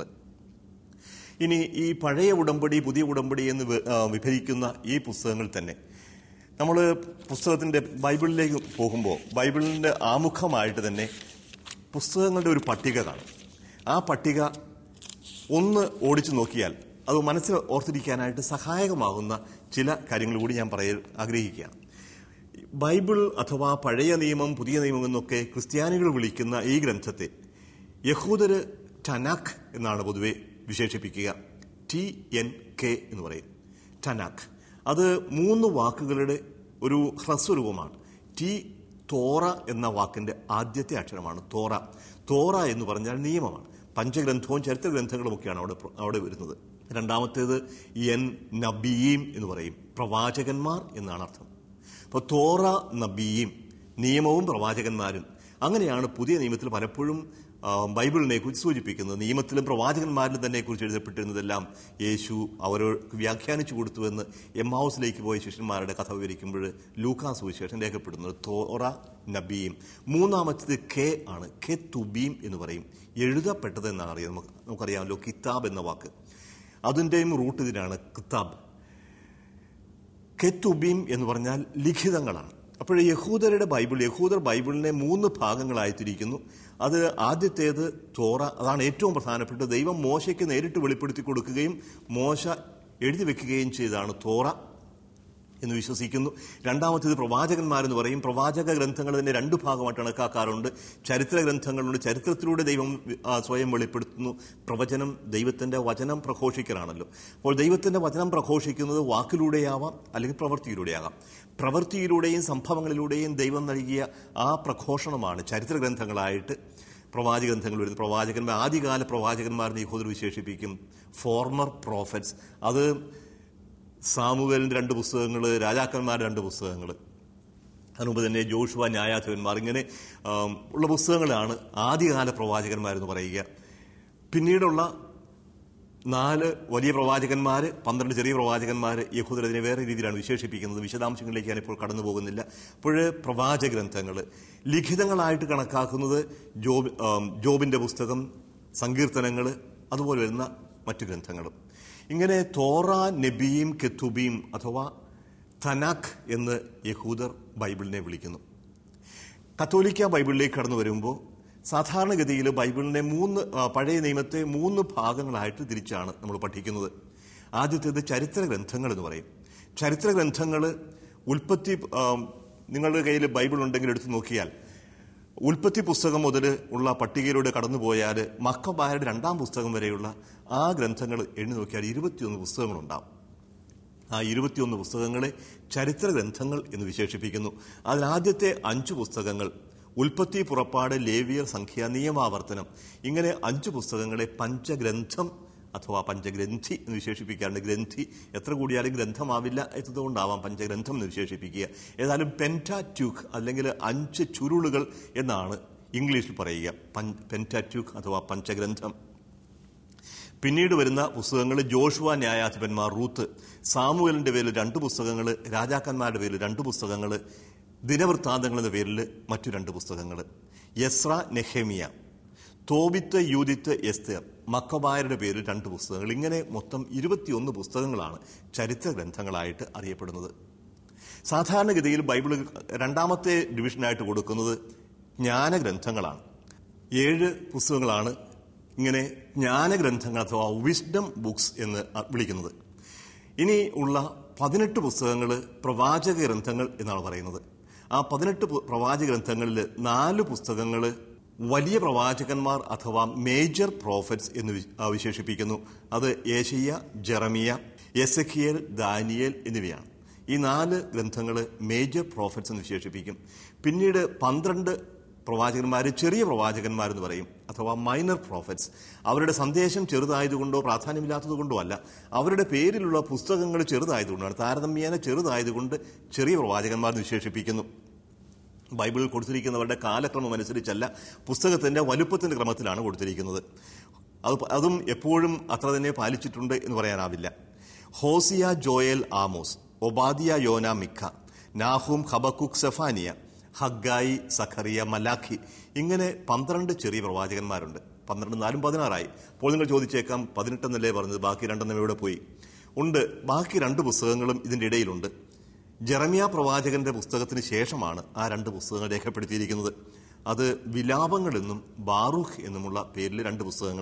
ഇനി ഈ പഴയ ഉടമ്പടി പുതിയ ഉടമ്പടി എന്ന് വി- ആ, വിഭജിക്കുന്ന ഈ പുസ്തകങ്ങൾ തന്നെ നമ്മൾ പുസ്തകത്തിന്റെ ബൈബിളിലേക്ക് പോകുമ്പോൾ ബൈബിളിന്റെ ആമുഖമായിട്ട് തന്നെ പുസ്തകങ്ങളുടെ ഒരു പട്ടിക കാണും ആ പട്ടിക ഒന്ന് ഓടിച്ചു നോക്കിയാൽ അത് മനസ്സിൽ ഓർത്തിരിക്കാനായിട്ട് സഹായകമാകുന്ന ചില കാര്യങ്ങൾ കൂടി ഞാൻ പറയാൻ ആഗ്രഹിക്കുകയാണ് ബൈബിൾ അഥവാ പഴയ നിയമം പുതിയ നിയമം എന്നൊക്കെ ക്രിസ്ത്യാനികൾ വിളിക്കുന്ന ഈ ഗ്രന്ഥത്തെ യഹൂദര് ടനാഖ് എന്നാണ് പൊതുവെ വിശേഷിപ്പിക്കുക ടി എൻ കെ എന്ന് പറയും ടനാഖ് അത് മൂന്ന് വാക്കുകളുടെ ഒരു ഹ്രസ്വരൂപമാണ് ടി തോറ എന്ന വാക്കിന്റെ ആദ്യത്തെ അക്ഷരമാണ് തോറ തോറ എന്ന് പറഞ്ഞാൽ നിയമമാണ് പഞ്ചഗ്രന്ഥവും ചരിത്ര ഗ്രന്ഥങ്ങളും ഒക്കെയാണ് അവിടെ പ്ര- അവിടെ വരുന്നത് രണ്ടാമത്തേത് എൻ നബിയീം എന്ന് പറയും പ്രവാചകന്മാർ എന്നാണ് അർത്ഥം അപ്പോൾ തോറ നബിയും നിയമവും പ്രവാചകന്മാരും അങ്ങനെയാണ് പുതിയ നിയമത്തിൽ പലപ്പോഴും ആ, ബൈബിളിനെ കുറിച്ച് സൂചിപ്പിക്കുന്നത് നിയമത്തിലും പ്രവാചകന്മാരിലും തന്നെ കുറിച്ച് എഴുതപ്പെട്ടിരുന്നതെല്ലാം യേശു അവരോട് വ്യാഖ്യാനിച്ചു കൊടുത്തുവെന്ന് എം ഹൗസിലേക്ക് പോയ ശിഷ്യന്മാരുടെ കഥ വിവരിക്കുമ്പോൾ ലൂക്കാ സുവിശേഷം രേഖപ്പെടുന്നത് തോറ നബിയും മൂന്നാമത്തേത് കെ ആണ് കെ തുബീം എന്ന് പറയും എഴുതപ്പെട്ടത് എന്നാണ് അറിയാം നമുക്ക് നമുക്കറിയാമല്ലോ കിതാബ് എന്ന വാക്ക് അതിൻ്റെയും റൂട്ട് ഇതിനാണ് കിതാബ് കെത്തുബീം എന്ന് പറഞ്ഞാൽ ലിഖിതങ്ങളാണ് അപ്പോൾ യഹൂദരുടെ ബൈബിൾ യഹൂദർ ബൈബിളിനെ മൂന്ന് ഭാഗങ്ങളായി തിരിക്കുന്നു അത് ആദ്യത്തേത് തോറ അതാണ് ഏറ്റവും പ്രധാനപ്പെട്ട ദൈവം മോശയ്ക്ക് നേരിട്ട് വെളിപ്പെടുത്തി കൊടുക്കുകയും മോശ എഴുതി വെക്കുകയും ചെയ്തതാണ് തോറ എന്ന് വിശ്വസിക്കുന്നു രണ്ടാമത്തേത് പ്രവാചകന്മാരെന്ന് പറയും പ്രവാചക ഗ്രന്ഥങ്ങൾ തന്നെ രണ്ട് ഭാഗമായിട്ട് കണക്കാക്കാറുണ്ട് ചരിത്ര ഗ്രന്ഥങ്ങളുണ്ട് ചരിത്രത്തിലൂടെ ദൈവം ആ, സ്വയം വെളിപ്പെടുത്തുന്നു പ്രവചനം ദൈവത്തിന്റെ വചനം പ്രഘോഷിക്കലാണല്ലോ അപ്പോൾ ദൈവത്തിന്റെ വചനം പ്രഘോഷിക്കുന്നത് വാക്കിലൂടെയാവാം അല്ലെങ്കിൽ പ്രവൃത്തിയിലൂടെയാകാം പ്രവൃത്തിയിലൂടെയും സംഭവങ്ങളിലൂടെയും ദൈവം നൽകിയ ആ പ്രഘോഷണമാണ് ചരിത്ര ഗ്രന്ഥങ്ങളായിട്ട് പ്രവാചക ഗ്രന്ഥങ്ങൾ വരുന്നത് പ്രവാചകന്മാർ ആദ്യകാല പ്രവാചകന്മാരെ യഹൂദർ വിശേഷിപ്പിക്കും ഫോർമർ പ്രോഫറ്റ്സ് അത് സാമുവേലിന്റെ രണ്ട് പുസ്തകങ്ങൾ രാജാക്കന്മാരുടെ രണ്ട് പുസ്തകങ്ങൾ അതിനുമുമ്പ് തന്നെ ജോഷുവ ന്യായാധിപന്മാർ ഇങ്ങനെ ആം, ഉള്ള പുസ്തകങ്ങളാണ് ആദ്യകാല പ്രവാചകന്മാരെന്ന് പറയുക പിന്നീടുള്ള നാല് വലിയ പ്രവാചകന്മാര് പന്ത്രണ്ട് ചെറിയ പ്രവാചകന്മാര് യഹൂദർ അതിനെ വേറെ രീതിയിലാണ് വിശേഷിപ്പിക്കുന്നത് വിശദാംശങ്ങളിലേക്ക് ഞാൻ ഇപ്പോൾ കടന്നു പോകുന്നില്ല അപ്പോൾ പ്രവാചക ഗ്രന്ഥങ്ങൾ ലിഖിതങ്ങളായിട്ട് കണക്കാക്കുന്നത് ജോബ് ആം, ജോബിന്റെ പുസ്തകം സങ്കീർത്തനങ്ങൾ അതുപോലെ വരുന്ന മറ്റു ഗ്രന്ഥങ്ങളും ഇങ്ങനെ തോറ നബിയും കെത്തുബിയും അഥവാ തനാഖ് എന്ന് യഹൂദർ ബൈബിളിനെ വിളിക്കുന്നു കത്തോലിക്ക ബൈബിളിലേക്ക് കടന്നു വരുമ്പോൾ സാധാരണഗതിയിൽ ബൈബിളിനെ മൂന്ന് ആ, പഴയ നിയമത്തെ മൂന്ന് ഭാഗങ്ങളായിട്ട് തിരിച്ചാണ് നമ്മൾ പഠിക്കുന്നത് ആദ്യത്തേത് ചരിത്ര ഗ്രന്ഥങ്ങൾ എന്ന് പറയും ചരിത്ര ഗ്രന്ഥങ്ങൾ ഉൽപ്പത്തി ആ, നിങ്ങളുടെ കയ്യിൽ ബൈബിൾ ഉണ്ടെങ്കിൽ എടുത്തു നോക്കിയാൽ ഉൽപ്പത്തി പുസ്തകം മുതൽ ഉള്ള പട്ടികയിലൂടെ കടന്നുപോയാൽ മക്കബായരുടെ രണ്ടാം പുസ്തകം വരെയുള്ള ആ ഗ്രന്ഥങ്ങൾ എണ്ണി നോക്കിയാൽ ഇരുപത്തിയൊന്ന് പുസ്തകങ്ങളുണ്ടാവും ആ ഇരുപത്തിയൊന്ന് പുസ്തകങ്ങളെ ചരിത്ര ഗ്രന്ഥങ്ങൾ എന്ന് വിശേഷിപ്പിക്കുന്നു അതിലാദ്യത്തെ അഞ്ചു പുസ്തകങ്ങൾ ഉൽപ്പത്തി പുറപ്പാട് ലേവിയർ സംഖ്യ നിയമാവർത്തനം ഇങ്ങനെ അഞ്ചു പുസ്തകങ്ങളെ പഞ്ചഗ്രന്ഥം അഥവാ പഞ്ചഗ്രന്ഥി എന്ന് വിശേഷിപ്പിക്കാറുണ്ട് ഗ്രന്ഥി എത്ര കൂടിയാലും ഗ്രന്ഥമാവില്ല എന്നതുകൊണ്ടാവാം പഞ്ചഗ്രന്ഥം എന്ന് വിശേഷിപ്പിക്കുക ഏതായാലും പെൻറ്റാറ്റ്യൂക്ക് അല്ലെങ്കിൽ അഞ്ച് ചുരുളുകൾ എന്നാണ് ഇംഗ്ലീഷിൽ പറയുക പെൻറ്റാറ്റ്യൂക്ക് അഥവാ പഞ്ചഗ്രന്ഥം പിന്നീട് വരുന്ന പുസ്തകങ്ങൾ ജോഷുവ ന്യായാധിപന്മാർ റൂത്ത് സാമുവലിന്റെ പേരിൽ രണ്ട് പുസ്തകങ്ങൾ രാജാക്കന്മാരുടെ പേരിൽ രണ്ട് പുസ്തകങ്ങൾ ദിനവൃത്താന്തങ്ങൾ എന്ന പേരിൽ മറ്റു രണ്ട് പുസ്തകങ്ങൾ യസ്ര നെഹേമിയ തോബിത്ത് യൂതിത്ത് എസ്തേർ മക്കബായരുടെ പേരിൽ രണ്ട് പുസ്തകങ്ങൾ ഇങ്ങനെ മൊത്തം ഇരുപത്തിയൊന്ന് പുസ്തകങ്ങളാണ് ചരിത്ര ഗ്രന്ഥങ്ങളായിട്ട് അറിയപ്പെടുന്നത് സാധാരണഗതിയിൽ ബൈബിൾ രണ്ടാമത്തെ ഡിവിഷനായിട്ട് കൊടുക്കുന്നത് ജ്ഞാനഗ്രന്ഥങ്ങളാണ് ഏഴ് പുസ്തകങ്ങളാണ് ഇങ്ങനെ ജ്ഞാനഗ്രന്ഥങ്ങൾ അഥവാ വിസ്ഡം ബുക്സ് എന്ന് വിളിക്കുന്നത് ഇനി ഉള്ള പതിനെട്ട് പുസ്തകങ്ങൾ പ്രവാചക ഗ്രന്ഥങ്ങൾ എന്നാണ് പറയുന്നത് ആ പതിനെട്ട് പു- പ്രവാചക ഗ്രന്ഥങ്ങളിൽ നാല് പുസ്തകങ്ങൾ വലിയ പ്രവാചകന്മാർ അഥവാ മേജർ പ്രോഫറ്റ്സ് എന്ന് വി- ആ, വിശേഷിപ്പിക്കുന്നു അത് ഏഷ്യ ജെറമിയ എസക്കിയൽ ദാനിയേൽ എന്നിവയാണ് ഈ നാല് ഗ്രന്ഥങ്ങൾ മേജർ പ്രോഫറ്റ്സ് എന്ന് വിശേഷിപ്പിക്കും പിന്നീട് പന്ത്രണ്ട് പ്രവാചകന്മാർ ചെറിയ പ്രവാചകന്മാരെന്ന് പറയും അഥവാ മൈനർ പ്രോഫറ്റ്സ് അവരുടെ സന്ദേശം ചെറുതായതുകൊണ്ടോ പ്രാധാന്യമില്ലാത്തതുകൊണ്ടോ അല്ല അവരുടെ പേരിലുള്ള പുസ്തകങ്ങൾ ചെറുതായതുകൊണ്ടാണ് താരതമ്യേന ചെറുതായതുകൊണ്ട് ചെറിയ പ്രവാചകന്മാർ എന്ന് വിശേഷിപ്പിക്കുന്നു ബൈബിളിൽ കൊടുത്തിരിക്കുന്നവരുടെ കാലക്രമം അനുസരിച്ചല്ല പുസ്തകത്തിന്റെ വലുപ്പത്തിന്റെ ക്രമത്തിലാണ് കൊടുത്തിരിക്കുന്നത് അത് പ- അതും എപ്പോഴും അത്ര തന്നെ പാലിച്ചിട്ടുണ്ട് എന്ന് പറയാനാവില്ല ഹോസിയ ജോയൽ ആമോസ് ഒബാദിയ യോന മിഖ നാഹൂം ഹബക്കുക് സെഫാനിയ ഹഗ്ഗായി സഖറിയ മലാഖി ഇങ്ങനെ പന്ത്രണ്ട് ചെറിയ പ്രവാചകന്മാരുണ്ട് പന്ത്രണ്ട് നാലും പതിനാറായി അപ്പോൾ നിങ്ങൾ ചോദിച്ചേക്കാം പതിനെട്ടെന്നല്ലേ പറഞ്ഞത് ബാക്കി രണ്ടെണ്ണം എവിടെ പോയി ഉണ്ട് ബാക്കി രണ്ട് പുസ്തകങ്ങളും ഇതിന്റെ ഇടയിലുണ്ട് ജെറമിയ പ്രവാചകന്റെ പുസ്തകത്തിന് ശേഷമാണ് ആ രണ്ട് പുസ്തകങ്ങൾ രേഖപ്പെടുത്തിയിരിക്കുന്നത് അത് വിലാപങ്ങൾ എന്നും ബാറൂഖ് എന്നുമുള്ള പേരിൽ രണ്ട് പുസ്തകങ്ങൾ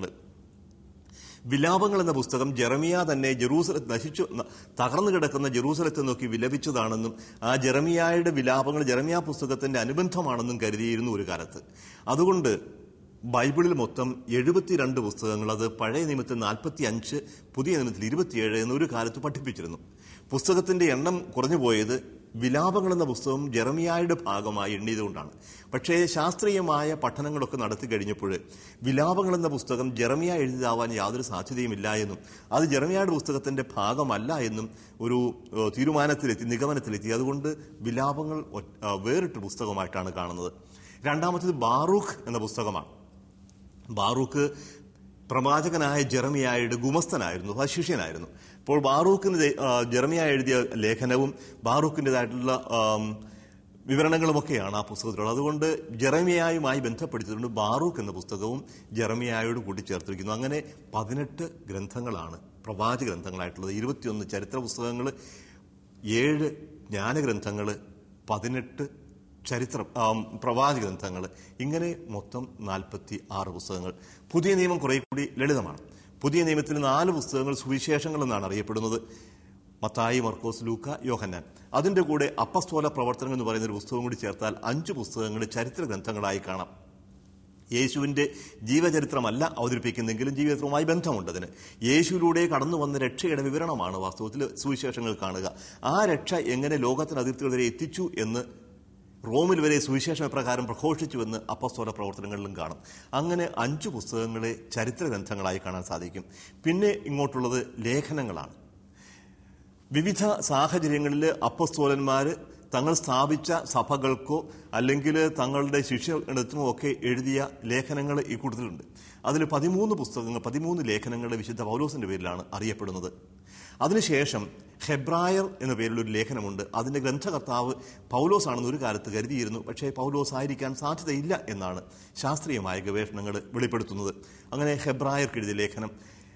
വിലാപങ്ങൾ എന്ന പുസ്തകം ജെറമിയ തന്നെ ജെറൂസലത്ത് നശിച്ചു ന- തകർന്നു കിടക്കുന്ന ജെറൂസലത്തെ നോക്കി വിലപിച്ചതാണെന്നും ആ ജെറമിയായുടെ വിലാപങ്ങൾ ജെറമിയ പുസ്തകത്തിന്റെ അനുബന്ധമാണെന്നും കരുതിയിരുന്നു ഒരു കാലത്ത് അതുകൊണ്ട് ബൈബിളിൽ മൊത്തം എഴുപത്തിരണ്ട് പുസ്തകങ്ങൾ അത് പഴയ നിയമത്തിൽ നാൽപ്പത്തി അഞ്ച് പുതിയ നിയമത്തിൽ ഇരുപത്തിയേഴ് എന്നൊരു കാലത്ത് പഠിപ്പിച്ചിരുന്നു പുസ്തകത്തിന്റെ എണ്ണം കുറഞ്ഞു പോയത് വിലാപങ്ങൾ എന്ന പുസ്തകം ജെറമിയായുടെ ഭാഗമായി എണ്ണിയതുകൊണ്ടാണ് പക്ഷേ ശാസ്ത്രീയമായ പഠനങ്ങളൊക്കെ നടത്തി കഴിഞ്ഞപ്പോൾ വിലാപങ്ങൾ എന്ന പുസ്തകം ജെറമിയ എഴുതിയതാവാൻ യാതൊരു സാധ്യതയുമില്ല എന്നും അത് ജെറമിയയുടെ പുസ്തകത്തിന്റെ ഭാഗമല്ല എന്നും ഒരു ഏഹ്, തീരുമാനത്തിലെത്തി നിഗമനത്തിലെത്തി അതുകൊണ്ട് വിലാപങ്ങൾ ഒ- ആ, വേറിട്ട പുസ്തകമായിട്ടാണ് കാണുന്നത് രണ്ടാമത്തേത് ബാറൂഖ് എന്ന പുസ്തകമാണ് ബാറൂഖ് പ്രവാചകനായ ജെറമിയായുടെ ഗുമസ്തനായിരുന്നു അഥവാ ശിഷ്യനായിരുന്നു ഇപ്പോൾ ബാറൂഖിന് ദേ- ആ, ജെറമിയ എഴുതിയ ലേഖനവും ബാറൂഖിൻ്റെതായിട്ടുള്ള ആം, വിവരണങ്ങളുമൊക്കെയാണ് ആ പുസ്തകത്തിലുള്ളത് അതുകൊണ്ട് ജെറമിയായുമായി ബന്ധപ്പെടുത്തിയിട്ടുണ്ട് ബാറൂഖ് എന്ന പുസ്തകവും ജെറമിയായോട് കൂടി ചേർത്തിരിക്കുന്നു അങ്ങനെ പതിനെട്ട് ഗ്രന്ഥങ്ങളാണ് പ്രവാചക ഗ്രന്ഥങ്ങളായിട്ടുള്ളത് ഇരുപത്തിയൊന്ന് ചരിത്ര പുസ്തകങ്ങൾ ഏഴ് ജ്ഞാനഗ്രന്ഥങ്ങൾ പതിനെട്ട് ചരിത്ര ആം, പ്രവാചക ഗ്രന്ഥങ്ങൾ ഇങ്ങനെ മൊത്തം നാൽപ്പത്തി ആറ് പുസ്തകങ്ങൾ പുതിയ നിയമം കുറെ കൂടി ലളിതമാണ് പുതിയ നിയമത്തിൽ നാല് പുസ്തകങ്ങൾ സുവിശേഷങ്ങൾ എന്നാണ് അറിയപ്പെടുന്നത് മത്തായി മർക്കോസ് ലൂക്ക യോഹന്നാൻ അതിന്റെ കൂടെ അപ്പസ്തോല പ്രവർത്തനങ്ങൾ എന്ന് പറയുന്ന ഒരു പുസ്തകം കൂടി ചേർത്താൽ അഞ്ച് പുസ്തകങ്ങൾ ചരിത്ര ഗ്രന്ഥങ്ങളായി കാണാം യേശുവിന്റെ ജീവചരിത്രമല്ല അവതരിപ്പിക്കുന്നെങ്കിലും ജീവചരിത്രവുമായി ബന്ധമുണ്ട് അതിന് യേശുവിലൂടെ കടന്നു വന്ന രക്ഷയുടെ വിവരണമാണ് വാസ്തവത്തിൽ സുവിശേഷങ്ങൾ കാണുക ആ രക്ഷ എങ്ങനെ ലോകത്തിന് അതിർത്തികൾ വരെ എത്തിച്ചു എന്ന് റോമിൽ വരെ സുവിശേഷ പ്രകാരം പ്രഘോഷിച്ചുവെന്ന് അപ്പസ്തോല പ്രവർത്തനങ്ങളിലും കാണും അങ്ങനെ അഞ്ച് പുസ്തകങ്ങളെ ചരിത്ര ഗ്രന്ഥങ്ങളായി കാണാൻ സാധിക്കും പിന്നെ ഇങ്ങോട്ടുള്ളത് ലേഖനങ്ങളാണ് വിവിധ സാഹചര്യങ്ങളിൽ അപ്പസ്തോലന്മാർ തങ്ങൾ സ്ഥാപിച്ച സഭകൾക്കോ അല്ലെങ്കിൽ തങ്ങളുടെ ശിഷ്യത്തിനോ ഒക്കെ എഴുതിയ ലേഖനങ്ങൾ ഈ കൂട്ടത്തിലുണ്ട് അതിൽ പതിമൂന്ന് പുസ്തകങ്ങൾ പതിമൂന്ന് ലേഖനങ്ങൾ വിശുദ്ധ പൗലോസിന്റെ പേരിലാണ് അറിയപ്പെടുന്നത് അതിനുശേഷം ഹെബ്രായർ എന്ന പേരിൽ ഒരു ലേഖനമുണ്ട് അതിന്റെ ഗ്രന്ഥകർത്താവ് പൗലോസ് ആണെന്ന് ഒരു കാലത്ത് കരുതിയിരുന്നു പക്ഷേ പൗലോസ് ആയിരിക്കാൻ സാധ്യതയില്ല എന്നാണ് ശാസ്ത്രീയമായ ഗവേഷണങ്ങൾ വെളിപ്പെടുത്തുന്നത് അങ്ങനെ ഹെബ്രായർക്ക് എഴുതിയ ലേഖനം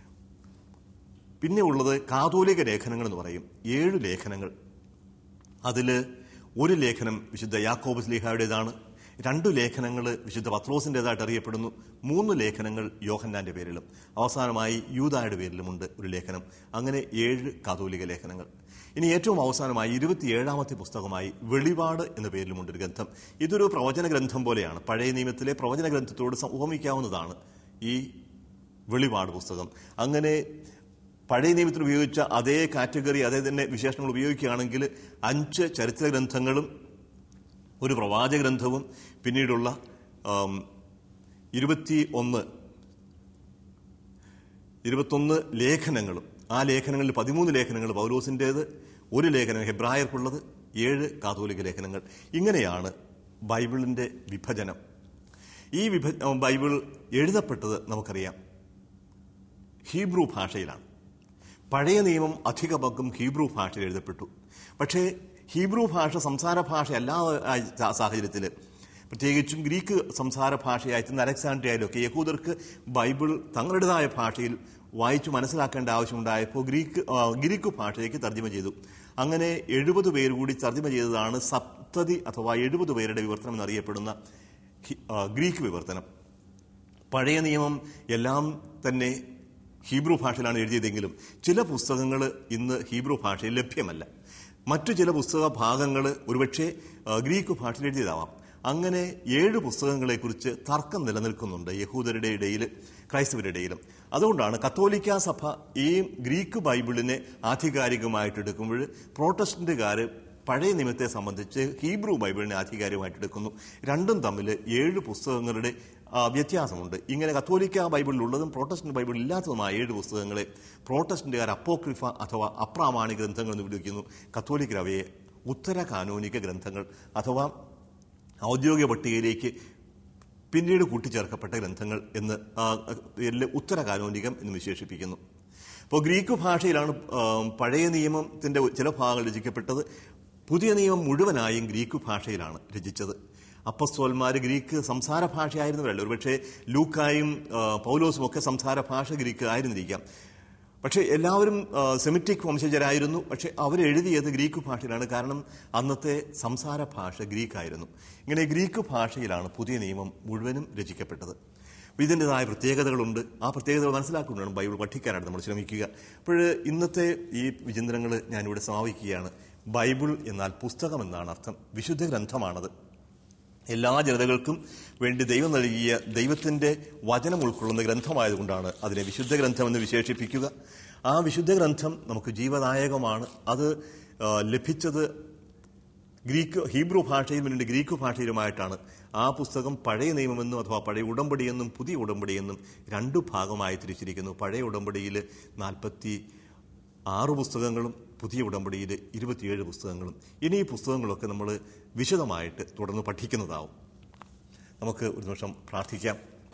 പിന്നെ ഉള്ളത് കാതോലിക ലേഖനങ്ങൾ എന്ന് പറയും ഏഴ് ലേഖനങ്ങൾ അതിൽ ഒരു ലേഖനം വിശുദ്ധ യാക്കോബ് സ്ലീഹായുടേതാണ് രണ്ടു ലേഖനങ്ങൾ വിശുദ്ധ പത്രോസിൻ്റെതായിട്ട് അറിയപ്പെടുന്നു മൂന്ന് ലേഖനങ്ങൾ യോഹന്നാന്റെ പേരിലും അവസാനമായി യൂതായുടെ പേരിലുമുണ്ട് ഒരു ലേഖനം അങ്ങനെ ഏഴ് കാതോലിക ലേഖനങ്ങൾ ഇനി ഏറ്റവും അവസാനമായി ഇരുപത്തിയേഴാമത്തെ പുസ്തകമായി വെളിപാട് എന്ന പേരിലുമുണ്ട് ഒരു ഗ്രന്ഥം ഇതൊരു പ്രവചന ഗ്രന്ഥം പോലെയാണ് പഴയ നിയമത്തിലെ പ്രവചന ഗ്രന്ഥത്തോട് സം- ഉപമിക്കാവുന്നതാണ് ഈ വെളിപാട് പുസ്തകം അങ്ങനെ പഴയ നിയമത്തിൽ ഉപയോഗിച്ച അതേ കാറ്റഗറി അതേ തന്നെ വിശേഷണങ്ങൾ ഉപയോഗിക്കുകയാണെങ്കിൽ അഞ്ച് ചരിത്ര ഗ്രന്ഥങ്ങളും ഒരു പ്രവാചക ഗ്രന്ഥവും പിന്നീടുള്ള ആം, ഇരുപത്തി ഒന്ന് ഇരുപത്തൊന്ന് ലേഖനങ്ങളും ആ ലേഖനങ്ങളിൽ പതിമൂന്ന് ലേഖനങ്ങൾ പൗലോസിൻ്റേത് ഒരു ലേഖനം ഹെബ്രായർക്കുള്ളത് ഏഴ് കാതോലിക ലേഖനങ്ങൾ ഇങ്ങനെയാണ് ബൈബിളിന്റെ വിഭജനം ഈ വിഭ ബൈബിൾ എഴുതപ്പെട്ടത് നമുക്കറിയാം ഹീബ്രു ഭാഷയിലാണ് പഴയ നിയമം അധിക പങ്കും ഹീബ്രു ഭാഷയിൽ എഴുതപ്പെട്ടു പക്ഷേ ഹീബ്രു ഭാഷ സംസാര ഭാഷ എല്ലാ സാഹചര്യത്തിൽ പ്രത്യേകിച്ചും ഗ്രീക്ക് സംസാര ഭാഷയായിരുന്ന അലക്സാണ്ട്രിയയിലും ഒക്കെ യഹൂദർക്ക് ബൈബിൾ തങ്ങളുടേതായ ഭാഷയിൽ വായിച്ചു മനസ്സിലാക്കേണ്ട ആവശ്യമുണ്ടായപ്പോൾ ഗ്രീക്ക് ആ, ഗ്രീക്ക് ഭാഷയിലേക്ക് തർജ്ജമ ചെയ്തു അങ്ങനെ എഴുപത് പേര് കൂടി തർജ്ജമ ചെയ്തതാണ് സപ്തതി അഥവാ എഴുപത് പേരുടെ വിവർത്തനം എന്നറിയപ്പെടുന്ന ഹി- ആ, ഗ്രീക്ക് വിവർത്തനം പഴയ നിയമം എല്ലാം തന്നെ ഹീബ്രു ഭാഷയിലാണ് എഴുതിയതെങ്കിലും ചില പുസ്തകങ്ങൾ ഇന്ന് ഹീബ്രു ഭാഷയിൽ ലഭ്യമല്ല മറ്റു ചില പുസ്തക ഭാഗങ്ങൾ ഒരുപക്ഷെ ആ, ഗ്രീക്ക് ഭാഷയിൽ എഴുതിയതാവാം അങ്ങനെ ഏഴ് പുസ്തകങ്ങളെക്കുറിച്ച് തർക്കം നിലനിൽക്കുന്നുണ്ട് യഹൂദരുടെ ഇടയിൽ ക്രൈസ്തവരുടെ ഇടയിലും അതുകൊണ്ടാണ് കത്തോലിക്ക സഭ ഈ ഗ്രീക്ക് ബൈബിളിനെ ആധികാരികമായിട്ട് എടുക്കുമ്പോൾ പ്രോട്ടസ്റ്റന്റുകാർ പഴയ നിയമത്തെ സംബന്ധിച്ച് ഹീബ്രു ബൈബിളിനെ ആധികാരികമായിട്ട് എടുക്കുന്നു രണ്ടും തമ്മിൽ ഏഴ് പുസ്തകങ്ങളുടെ ആ, വ്യത്യാസമുണ്ട് ഇങ്ങനെ കത്തോലിക്ക ബൈബിളിലുള്ളതും പ്രോട്ടസ്റ്റന്റ് ബൈബിളിൽ ഇല്ലാത്തതുമായ ഏഴ് പുസ്തകങ്ങളെ പ്രോട്ടസ്റ്റന്റുകാർ അപ്പോക്രിഫ അഥവാ അപ്രാമാണിക ഗ്രന്ഥങ്ങൾ എന്ന് വിളിക്കുന്നു കത്തോലിക്കർ അവയെ ഉത്തര കാനോനിക ഗ്രന്ഥങ്ങൾ അഥവാ ഔദ്യോഗിക പട്ടികയിലേക്ക് പിന്നീട് കൂട്ടിച്ചേർക്കപ്പെട്ട ഗ്രന്ഥങ്ങൾ എന്ന് ആ, ഇതിൽ ഉത്തര കാനോനികം എന്ന് വിശേഷിപ്പിക്കുന്നു അപ്പോൾ ഗ്രീക്ക് ഭാഷയിലാണ് ആ, പഴയ നിയമത്തിന്റെ ചില ഭാഗങ്ങൾ രചിക്കപ്പെട്ടത് പുതിയ നിയമം മുഴുവനായും ഗ്രീക്ക് ഭാഷയിലാണ് രചിച്ചത് അപ്പസ്തോന്മാർ ഗ്രീക്ക് സംസാര ഭാഷയായിരുന്നവരല്ല ഒരുപക്ഷെ ലൂക്കായും ആ, പൗലോസും ഒക്കെ സംസാര ഭാഷ ഗ്രീക്ക് ആയിരുന്നിരിക്കാം പക്ഷേ എല്ലാവരും ആ, സെമിറ്റിക് വംശജരായിരുന്നു പക്ഷേ അവരെഴുതിയത് ഗ്രീക്ക് ഭാഷയിലാണ് കാരണം അന്നത്തെ സംസാര ഭാഷ ഗ്രീക്കായിരുന്നു ഇങ്ങനെ ഗ്രീക്ക് ഭാഷയിലാണ് പുതിയ നിയമം മുഴുവനും രചിക്കപ്പെട്ടത് അപ്പോൾ ഇതിൻ്റെതായ പ്രത്യേകതകളുണ്ട് ആ പ്രത്യേകതകൾ മനസ്സിലാക്കുന്നതാണ് ബൈബിൾ പഠിക്കാനായിട്ട് നമ്മൾ ശ്രമിക്കുക അപ്പോൾ ഇന്നത്തെ ഈ വിചിന്തനങ്ങൾ ഞാനിവിടെ സമാപിക്കുകയാണ് ബൈബിൾ എന്നാൽ പുസ്തകം എന്നാണ് അർത്ഥം വിശുദ്ധ ഗ്രന്ഥമാണത് എല്ലാ ജനതകൾക്കും വേണ്ടി ദൈവം നൽകിയ ദൈവത്തിന്റെ വചനം ഉൾക്കൊള്ളുന്ന ഗ്രന്ഥമായതുകൊണ്ടാണ് അതിനെ വിശുദ്ധ ഗ്രന്ഥം എന്ന് വിശേഷിപ്പിക്കുക ആ വിശുദ്ധ ഗ്രന്ഥം നമുക്ക് ജീവദായകമാണ് അത് ആ, ലഭിച്ചത് ഗ്രീക്ക് ഹീബ്രു ഭാഷയിലും പിന്നീട് ഗ്രീക്ക് ഭാഷയിലുമായിട്ടാണ് ആ പുസ്തകം പഴയ നിയമമെന്നും അഥവാ പഴയ ഉടമ്പടിയെന്നും പുതിയ ഉടമ്പടിയെന്നും രണ്ടു ഭാഗമായി തിരിച്ചിരിക്കുന്നു പഴയ ഉടമ്പടിയിൽ നാൽപ്പത്തി ആറ് പുസ്തകങ്ങളും പുതിയ ഉടമ്പടിയിൽ ഇരുപത്തിയേഴ് പുസ്തകങ്ങളും ഇനി ഈ പുസ്തകങ്ങളൊക്കെ നമ്മൾ വിശദമായിട്ട് തുടർന്ന് പഠിക്കുന്നതാവും നമുക്ക് ഒരു നിമിഷം പ്രാർത്ഥിക്കാം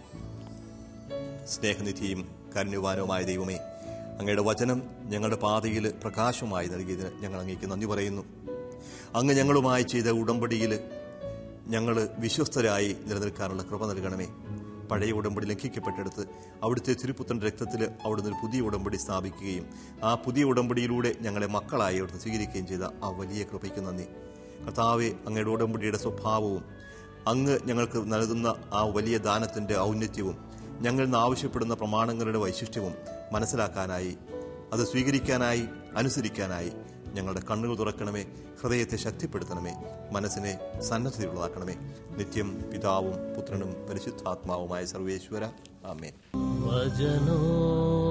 സ്നേഹനിധിയും കരുണ്യവാനുമായ ദൈവമേ അങ്ങയുടെ വചനം ഞങ്ങളുടെ പാതയിൽ പ്രകാശമായി നൽകിയതിന് ഞങ്ങൾ അങ്ങേക്ക് നന്ദി പറയുന്നു അങ്ങ് ഞങ്ങളുമായി ചെയ്ത ഉടമ്പടിയിൽ ഞങ്ങൾ വിശ്വസ്തരായി നിലനിൽക്കാനുള്ള കൃപ നൽകണമേ പഴയ ഉടമ്പടി ലംഘിക്കപ്പെട്ടെടുത്ത് അവിടുത്തെ തിരുപ്പുത്തൻ രക്തത്തിൽ അവിടുന്ന് ഒരു പുതിയ ഉടമ്പടി സ്ഥാപിക്കുകയും ആ പുതിയ ഉടമ്പടിയിലൂടെ ഞങ്ങളെ മക്കളായി അവിടുന്ന് സ്വീകരിക്കുകയും ചെയ്ത ആ വലിയ കൃപയ്ക്ക് നന്ദി കർത്താവെ അങ്ങയുടെ ഉടമ്പടിയുടെ സ്വഭാവവും അങ്ങ് ഞങ്ങൾക്ക് നൽകുന്ന ആ വലിയ ദാനത്തിന്റെ ഔന്നത്യവും ഞങ്ങളിൽ നിന്ന് ആവശ്യപ്പെടുന്ന പ്രമാണങ്ങളുടെ വൈശിഷ്ട്യവും മനസ്സിലാക്കാനായി അത് സ്വീകരിക്കാനായി അനുസരിക്കാനായി ഞങ്ങളുടെ കണ്ണുകൾ തുറക്കണമേ ഹൃദയത്തെ ശക്തിപ്പെടുത്തണമേ മനസ്സിനെ സന്നദ്ധതയുള്ളതാക്കണമേ നിത്യം പിതാവും പുത്രനും പരിശുദ്ധാത്മാവുമായ സർവേശ്വര ആമേൻ വചനോ